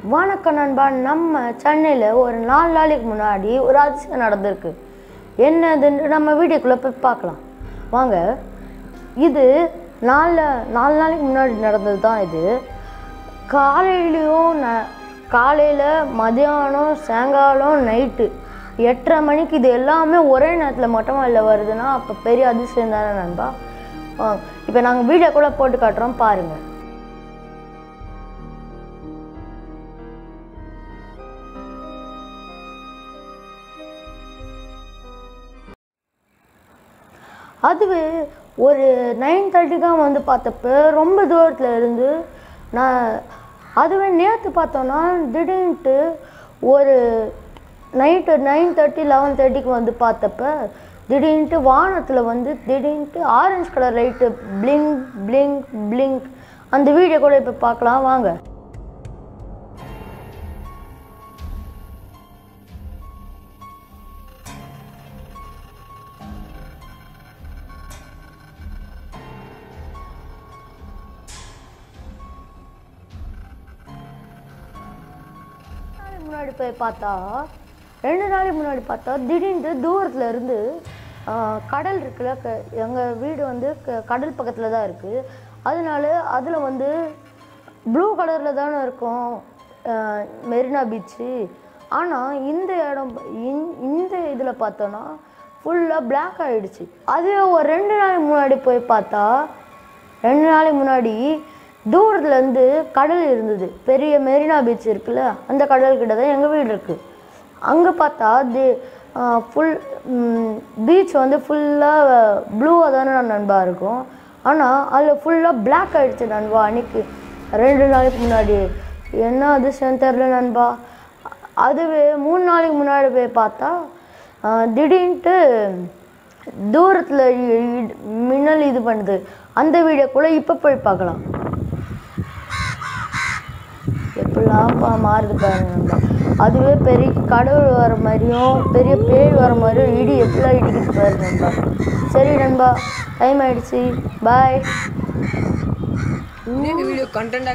வணக்கம் நண்பா நம்ம சென்னையில் ஒரு நாலு நாளைக்கு முன்னாடி ஒரு அதிசயம் நடந்திருக்கு என்னதுன்னு நம்ம வீடியோக்குள்ளே போய் பார்க்கலாம் வாங்க இது நாலு நாலு நாளைக்கு முன்னாடி நடந்தது தான் இது காலையிலையும் ந காலையில் மதியானம் சாயங்காலம் நைட்டு எட்டரை மணிக்கு இது எல்லாமே ஒரே நேரத்தில் மொட்டை மாடியில் வருதுன்னா அப்போ பெரிய அதிசயம் தானே நண்பா இப்போ நாங்கள் வீடியோக்குள்ளே போட்டு காட்டுறோம் பாருங்கள் அதுவே ஒரு நைன் தேர்ட்டிக்காக வந்து பார்த்தப்ப ரொம்ப தூரத்தில் இருந்து நான் அதுவே நேற்று பார்த்தோன்னா திடீர்னுட்டு ஒரு நைட்டு நைன் தேர்ட்டி லெவன் தேர்ட்டிக்கு வந்து பார்த்தப்ப திடீர்னுட்டு வானத்தில் வந்து திடீர்னுட்டு orange colour light blink blink blink அந்த வீடியோ கூட இப்போ பார்க்கலாம் வாங்க நாளைக்கு முன்னாடி போய் பார்த்தா ரெண்டு நாளைக்கு முன்னாடி பார்த்தா திடீர்னு தூரத்தில் இருந்து ஆ, கடல் இருக்குல்ல க- எங்கள் வீடு வந்து க- கடல் பக்கத்தில் தான் இருக்குது அதனால அதில் வந்து ப்ளூ கலரில் தானே இருக்கும் ஆ, மெரினா பீச்சு ஆனால் இந்த இடம் இந்- இந்த இதில் பார்த்தோன்னா ஃபுல்லாக Black ஆயிடுச்சு அது ஒரு ரெண்டு நாளைக்கு முன்னாடி போய் பார்த்தா ரெண்டு நாளைக்கு முன்னாடி தூரத்துல இருந்து கடல் இருந்தது பெரிய மெரினா பீச் இருக்குல்ல அந்த கடல் கிட்ட தான் எங்கள் வீடு இருக்குது அங்கே பார்த்தா தி ஃபுல் பீச் வந்து ஃபுல்லாக ப்ளூவாக தானே நண்பா இருக்கும் ஆனால் அதில் ஃபுல்லாக Black ஆயிடுச்சு நண்பா அன்னைக்கு ரெண்டு நாளைக்கு முன்னாடி என்ன அதிசயம் தெரில நண்பா அதுவே மூணு நாளைக்கு முன்னாடி போய் பார்த்தா ஆ, திடீர்னுட்டு தூரத்தில் மின்னல் இது பண்ணுது அந்த வீடியோ கூட இப்போ போய் பார்க்கலாம் எப்படிலாம் பா மாறுது பாருங்க நண்பா அதுவே பெரிய கடவுள் வர மாதிரியும் பெரிய பேய் வர மாதிரியும் இடி எப்படிலாம் இடிக்குது பாருங்க நண்பா சரி நண்பா டைம் ஆயிடுச்சு பாய் இன்னும் வீடியோ கண்டென்ட்